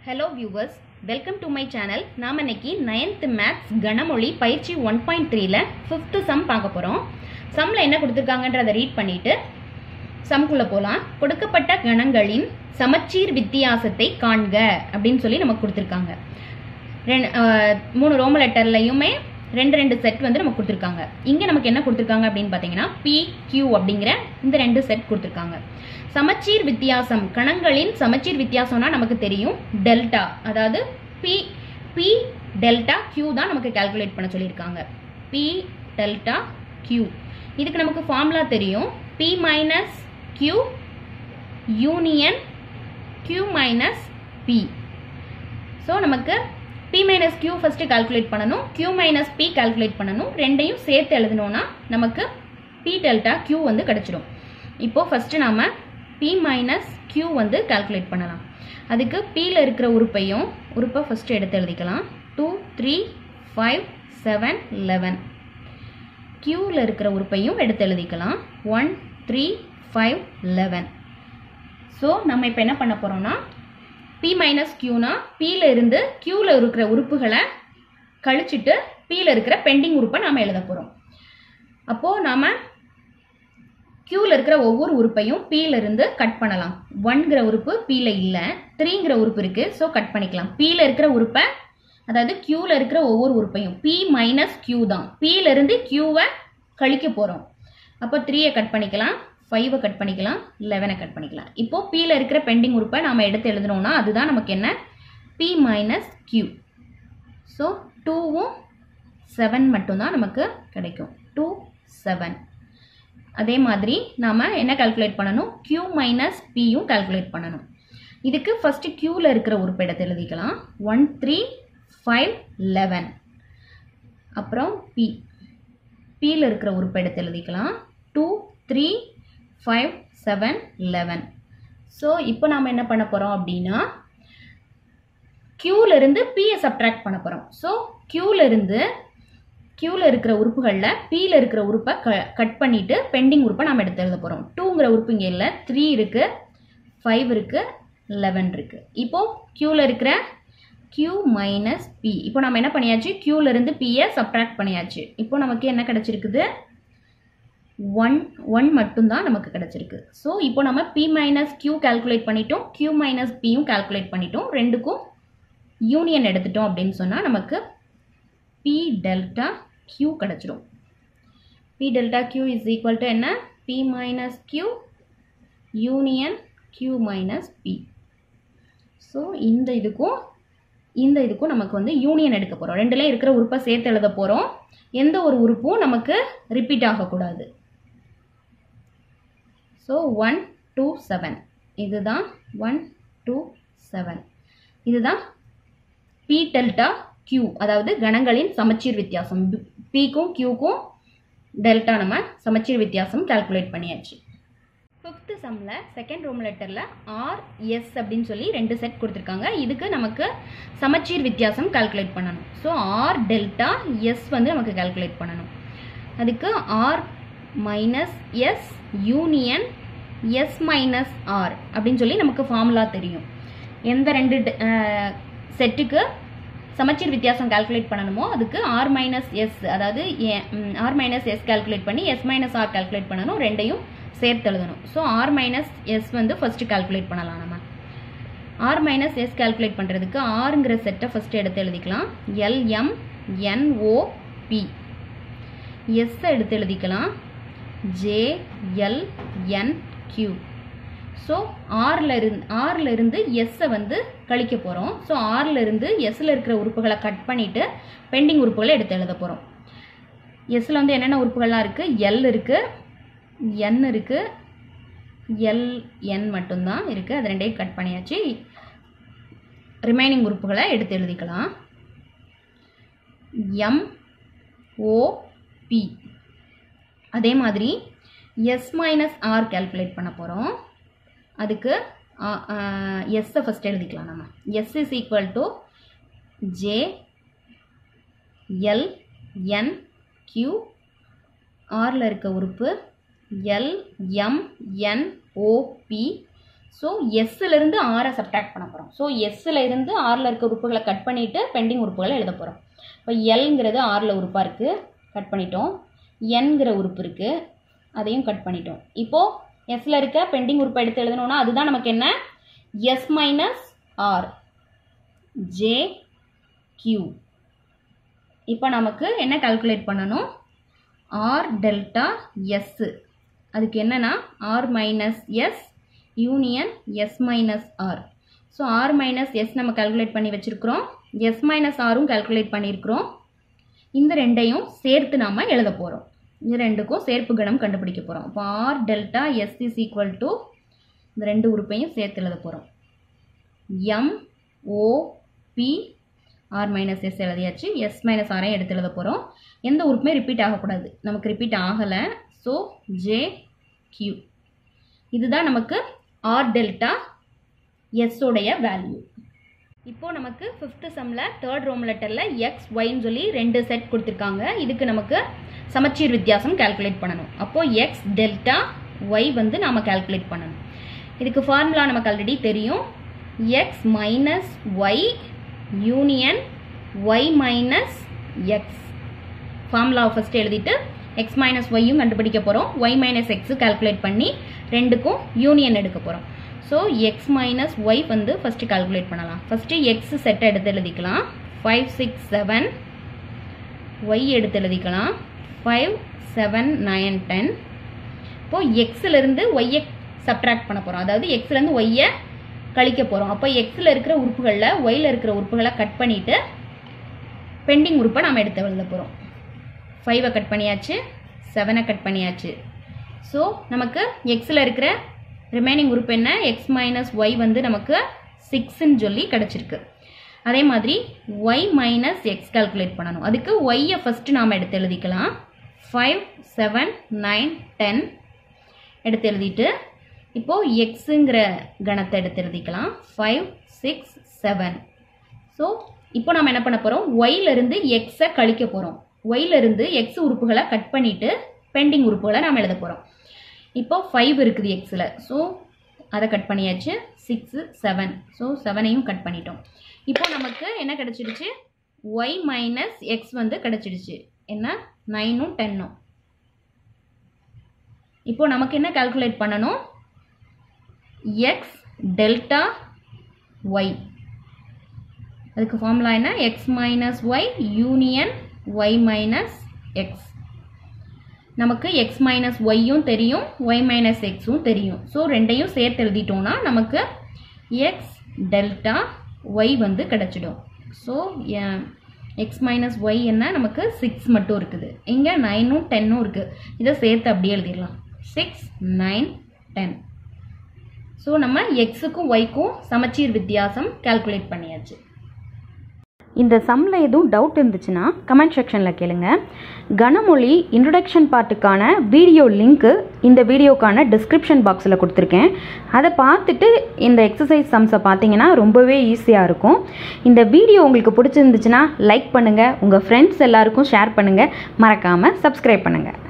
hello viewers welcome to my channel நாம் இன்னைக்கு ninth maths கணமொழி பயிற்சி ஒன் பாயிண்ட் த்ரீல ஃபிஃப்த்து சம் பார்க்க போகிறோம் சம்மில் என்ன கொடுத்துருக்காங்கன்றதை ரீட் பண்ணிட்டு சம்குள்ளே போகலாம் கொடுக்கப்பட்ட கணங்களின் சமச்சீர் வித்தியாசத்தை காண்க அப்படின்னு சொல்லி நமக்கு கொடுத்துருக்காங்க ரெண்டு அஹ், மூணு ரோம லெட்டர்லையுமே ரெண்டு ரெண்டு செட் வந்து நமக்கு கொடுத்துருக்காங்க இங்கே நமக்கு என்ன கொடுத்துருக்காங்க அப்படின்னு பார்த்தீங்கன்னா பி கியூ அப்படிங்கிற இந்த ரெண்டு செட் கொடுத்துருக்காங்க சமச்சீர் வித்தியாசம் கணங்களின் சமச்சீர் வித்தியாசம்னா நமக்கு தெரியும் டெல்டா அதாவது பி பி டெல்டா கியூ தான் நமக்கு கால்குலேட் பண்ண சொல்லியிருக்காங்க பி டெல்டா கியூ இதுக்கு நமக்கு ஃபார்முலா தெரியும் P minus Q union Q minus P so நமக்கு P minus Q first calculate பண்ணணும் கியூ மைனஸ் பி கால்குலேட் பண்ணணும் ரெண்டையும் சேர்த்து எழுதணும்னா நமக்கு பி டெல்டா கியூ வந்து கிடச்சிரும் இப்போது ஃபஸ்ட்டு நாம பி மைனஸ் கியூ வந்து கால்குலேட் பண்ணலாம் அதுக்கு பியில் இருக்கிற உறுப்பையும் உறுப்பை ஃபஸ்ட்டு எடுத்து எழுதிக்கலாம் two three five seven eleven கியூவில் இருக்கிற உறுப்பையும் எடுத்து எழுதிக்கலாம் one three five eleven so நம்ம இப்போ என்ன பண்ண போகிறோம்னா பி மைனஸ் கியூனா பியில் இருந்து கியூவில் இருக்கிற உறுப்புகளை கழிச்சிட்டு பியில் இருக்கிற பெண்டிங் உறுப்பை நாம் எழுத போகிறோம் அப்போது நாம் கியூவில் இருக்கிற ஒவ்வொரு உறுப்பையும் பியில் இருந்து கட் பண்ணலாம் ஒன்கிற உறுப்பு பியில் இல்லை த்ரீங்கிற உறுப்பு இருக்குது ஸோ கட் பண்ணிக்கலாம் பியில் இருக்கிற உறுப்பை அதாவது கியூவில் இருக்கிற ஒவ்வொரு உறுப்பையும் பி மைனஸ் கியூ தான் பியில் இருந்து கியூவை கழிக்க போகிறோம் அப்போ த்ரீயை கட் பண்ணிக்கலாம் ஃபைவை கட் பண்ணிக்கலாம் லெவனை கட் பண்ணிக்கலாம் இப்போ பியில் இருக்கிற பெண்டிங் உறுப்பை நாம் எடுத்து எழுதணும்னா அதுதான் நமக்கு என்ன பி மைனஸ் கியூ ஸோ டூவும் செவன் மட்டும்தான் நமக்கு கிடைக்கும் டூ செவன் அதே மாதிரி நாம் என்ன கால்குலேட் பண்ணணும் q மைனஸ் பியும் கால்குலேட் பண்ணணும் இதுக்கு ஃபஸ்ட்டு க்யூவில் இருக்கிற உறுப்பு எடுத்து எழுதிக்கலாம் ஒன் த்ரீ ஃபைவ் லெவன் அப்புறம் பி பியில் இருக்கிற உறுப்பு எடுத்து எழுதிக்கலாம் two three five seven eleven so இப்போ நாம் என்ன பண்ண போகிறோம் அப்படின்னா க்யூவில் இருந்து பியை சப்ட்ராக்ட் பண்ண போகிறோம் ஸோ க்யூவில் இருந்து க்யூவில் இருக்கிற உறுப்புகளில் பியில் இருக்கிற உறுப்பை க கட் பண்ணிவிட்டு பெண்டிங் உறுப்பை நாம் எடுத்து எழுத போகிறோம் டூங்கிற உறுப்பு இங்கே இல்லை த்ரீ இருக்குது ஃபைவ் இருக்குது லெவன் இருக்குது இப்போது க்யூவில் இருக்கிற q மைனஸ் பி இப்போ நம்ம என்ன பண்ணியாச்சு க்யூவில் இருந்து பியை சப்ட்ராக்ட் பண்ணியாச்சு இப்போ நமக்கு என்ன கிடச்சிருக்குது ஒன் ஒன் மட்டும்தான் நமக்கு கிடச்சிருக்கு ஸோ இப்போ நம்ம பி மைனஸ் கியூ கால்குலேட் பண்ணிட்டோம் q மைனஸ் பியும் கால்குலேட் பண்ணிட்டோம் ரெண்டுக்கும் யூனியன் எடுத்துட்டோம் அப்படின்னு சொன்னால் நமக்கு பி டெல்டா கியூ கிடச்சிரும் P delta Q is equal to என்ன P minus Q union Q minus P so இந்த இதுக்கும் இந்த இதுக்கும் நமக்கு வந்து யூனியன் எடுக்க போகிறோம் ரெண்டுலேயும் இருக்கிற உறுப்பை சேர்த்து எழுத போகிறோம் எந்த ஒரு உறுப்பும் நமக்கு ரிப்பீட் ஆகக்கூடாது ஸோ ஒன் டூ செவன் இதுதான் ஒன் டூ செவன் இதுதான் பி டெல்டா கியூ அதாவது கணங்களின் சமச்சீர் வித்தியாசம் பிக்கும் கியூக்கும் டெல்டா நம்ம சமச்சீர் வித்தியாசம் கால்குலேட் பண்ணியாச்சு ஃபிஃப்த்து சம்மில் செகண்ட் ரோம் லெட்டரில் ஆர் எஸ் அப்படின்னு சொல்லி ரெண்டு செட் கொடுத்துருக்காங்க இதுக்கு நமக்கு சமச்சீர் வித்தியாசம் கால்குலேட் பண்ணணும் ஸோ ஆர் டெல்டா எஸ் வந்து நமக்கு கால்குலேட் பண்ணணும் அதுக்கு R minus S union S minus R அப்படின்னு சொல்லி நமக்கு ஃபார்முலா தெரியும் எந்த ரெண்டு செட்டுக்கு சமச்சீர் வித்தியாசம் கால்குலேட் பண்ணணுமோ அதுக்கு ஆர் மைனஸ் எஸ் அதாவது ஆர் மைனஸ் எஸ் கால்குலேட் பண்ணி எஸ் மைனஸ் ஆர் கால்குலேட் பண்ணணும் ரெண்டையும் சேர்த்து எழுதணும் ஸோ ஆர் மைனஸ் எஸ் வந்து ஃபஸ்ட்டு கால்குலேட் பண்ணலாம் நம்ம ஆர் மைனஸ் எஸ் கால்குலேட் பண்ணுறதுக்கு ஆறுங்கிற செட்டை ஃபஸ்ட்டு எடுத்து எழுதிக்கலாம் எல்எம் என்ஓபி எஸ் எடுத்து எழுதிக்கலாம் ஜேஎல்என்கியூ ஸோ ஆறில் இருந்து ஆறில் இருந்து எஸ்ஸை வந்து கழிக்க போகிறோம் ஸோ ஆறில் இருந்து எஸ்ஸில் இருக்கிற உறுப்புகளை கட் பண்ணிவிட்டு பெண்டிங் உறுப்புகளை எடுத்து எழுத போகிறோம் எஸ்ஸில் வந்து என்னென்ன உறுப்புகள்லாம் இருக்குது எல் இருக்குது என் இருக்குது எல் என் மட்டும்தான் இருக்குது அது ரெண்டையும் கட் பண்ணியாச்சு ரிமைனிங் உறுப்புகளை எடுத்து எழுதிக்கலாம் எம் ஓபி அதே மாதிரி எஸ் மைனஸ் ஆர் கால்குலேட் பண்ண போகிறோம் அதுக்கு எஸ்ஸை ஃபஸ்ட் எழுதிக்கலாம் நம்ம S is equal to J L N Q ஆரில் இருக்க உறுப்பு L M N O P so எஸ்ஸிலிருந்து ஆரை சப்ட்ராக்ட் பண்ண போகிறோம் ஸோ எஸ்ஸில் இருந்து ஆறில் இருக்க உறுப்புகளை கட் பண்ணிவிட்டு பெண்டிங் உறுப்புகளை எழுத போகிறோம் இப்போ எல்ங்கிறது ஆறில் உறுப்பாக இருக்குது கட் பண்ணிட்டோம் என்கிற உறுப்பு இருக்குது அதையும் கட் பண்ணிட்டோம் இப்போது எஸ்ஸில் இருக்க பெண்டிங் உறுப்பை எடுத்து எழுதணும்னா அதுதான் நமக்கு என்ன S minus R J Q இப்போ நமக்கு என்ன கால்குலேட் பண்ணணும் ஆர் டெல்டா எஸ்ஸு அதுக்கு என்னென்னா R minus S union S minus R so R minus S நம்ம கால்குலேட் பண்ணி வச்சுருக்கிறோம் எஸ் மைனஸ் ஆரும் கால்குலேட் பண்ணியிருக்கிறோம் இந்த ரெண்டையும் சேர்த்து நாம் எழுத போகிறோம் இந்த ரெண்டுக்கும் சேர்ப்பு கணம் கண்டுபிடிக்க போகிறோம் இப்போ R delta S is equal to இந்த ரெண்டு உறுப்பையும் சேர்த்து எழுத போகிறோம் M O P R minus S எழுதியாச்சு எஸ் மைனஸ் ஆரையும் எடுத்து எழுத போகிறோம் எந்த உறுப்புமே ரிப்பீட் ஆகக்கூடாது நமக்கு ரிப்பீட் ஆகலை ஸோ ஜே கியூ இதுதான் நமக்கு ஆர் டெல்டா எஸ்ஸோடைய வேல்யூ இப்போ நமக்கு ஃபிஃப்த்து சம்மில் தேர்ட் ரோம் லெட்டரில் எக்ஸ் ஒய்ன்னு சொல்லி ரெண்டு செட் கொடுத்துருக்காங்க இதுக்கு நமக்கு சமச்சீர் வித்தியாசம் கால்குலேட் பண்ணணும் அப்போது எக்ஸ் டெல்டா ஒய் வந்து நாம் கால்குலேட் பண்ணணும் இதுக்கு ஃபார்முலா நமக்கு ஆல்ரெடி தெரியும் X minus Y union Y minus X ஃபார்முலாவை ஃபஸ்ட்டு எழுதிட்டு எக்ஸ் மைனஸ் ஒய்யும் கண்டுபிடிக்க போகிறோம் ஒய் மைனஸ் எக்ஸு கால்குலேட் பண்ணி ரெண்டுக்கும் யூனியன் எடுக்க போகிறோம் ஸோ எக்ஸ் மைனஸ் ஒய் வந்து ஃபஸ்ட்டு கால்குலேட் பண்ணலாம் ஃபஸ்ட்டு எக்ஸ் செட்டை எடுத்து எழுதிக்கலாம் ஃபைவ் சிக்ஸ் செவன் ஒய் எடுத்து எழுதிக்கலாம் ஃபைவ் செவன் நைன் டென் இப்போது எக்ஸிலேருந்து ஒய்யை சப்ட்ராக்ட் பண்ண போகிறோம் அதாவது எக்ஸ்லேருந்து ஒய்யை கழிக்க போகிறோம் அப்போ எக்ஸில் இருக்கிற உறுப்புகளில் ஒயில் இருக்கிற உறுப்புகளை கட் பண்ணிவிட்டு பெண்டிங் உறுப்பை நாம் எடுத்து எழுத போகிறோம் ஃபைவை கட் பண்ணியாச்சு செவனை கட் பண்ணியாச்சு ஸோ நமக்கு எக்ஸில் இருக்கிற ரிமைனிங் உறுப்பு என்ன எக்ஸ் மைனஸ் ஒய் வந்து நமக்கு சிக்ஸ்ன்னு சொல்லி கிடச்சிருக்கு அதே மாதிரி ஒய் மைனஸ் எக்ஸ் கால்குலேட் பண்ணணும் அதுக்கு ஒய்யை ஃபஸ்ட்டு நாம் எடுத்து எழுதிக்கலாம் ஃபைவ் செவன் நைன் டென் எடுத்து எழுதிட்டு இப்போது எக்ஸுங்கிற கணத்தை எடுத்து எழுதிக்கலாம் ஃபைவ் சிக்ஸ் செவன் ஸோ இப்போ நம்ம என்ன பண்ண போகிறோம் ஒயிலிருந்து எக்ஸை கழிக்க போகிறோம் ஒயிலிருந்து எக்ஸ் உறுப்புகளை கட் பண்ணிவிட்டு பெண்டிங் உறுப்புகளை நாம் எழுத போகிறோம் இப்போ ஃபைவ் இருக்குது எக்ஸில் ஸோ அதை கட் பண்ணியாச்சு சிக்ஸு செவன் ஸோ செவனையும் கட் பண்ணிட்டோம் இப்போ நமக்கு என்ன கிடச்சிடுச்சு ஒய் மைனஸ் எக்ஸ் வந்து கிடச்சிடுச்சு என்ன நைனும் டென்னும் இப்போ நமக்கு என்ன கால்குலேட் பண்ணணும் எக்ஸ் டெல்டா ஒய் அதுக்கு ஃபார்முலா என்ன X minus Y union Y minus X நமக்கு எக்ஸ் மைனஸ் ஒய்யும் தெரியும் ஒய் மைனஸ் எக்ஸும் தெரியும் ஸோ ரெண்டையும் சேர்த்து எழுதிட்டோம்னா நமக்கு எக்ஸ் டெல்டா ஒய் வந்து கிடச்சிடும் ஸோ எக்ஸ் மைனஸ் ஒய் என்ன நமக்கு சிக்ஸ் மட்டும் இருக்குது இங்கே நைனும் டென்னும் இருக்குது இதை சேர்த்து அப்படியே எழுதிடலாம் சிக்ஸ் நைன் டென் ஸோ நம்ம எக்ஸுக்கும் ஒய்க்கும் சமச்சீர் வித்தியாசம் கால்குலேட் பண்ணியாச்சு இந்த சம்மில் எதுவும் டவுட் இருந்துச்சுன்னா கமெண்ட் செக்ஷனில் கேளுங்க கனமொழி இன்ட்ரடக்ஷன் பார்ட்டுக்கான வீடியோ லிங்க்கு இந்த வீடியோக்கான டிஸ்கிரிப்ஷன் பாக்ஸில் கொடுத்துருக்கேன் அதை பார்த்துட்டு இந்த எக்ஸசைஸ் சம்ஸை பார்த்தீங்கன்னா ரொம்பவே ஈஸியாக இருக்கும் இந்த வீடியோ உங்களுக்கு பிடிச்சிருந்துச்சுன்னா லைக் பண்ணுங்கள் உங்கள் ஃப்ரெண்ட்ஸ் எல்லாருக்கும் ஷேர் பண்ணுங்கள் மறக்காமல் சப்ஸ்கிரைப் பண்ணுங்கள்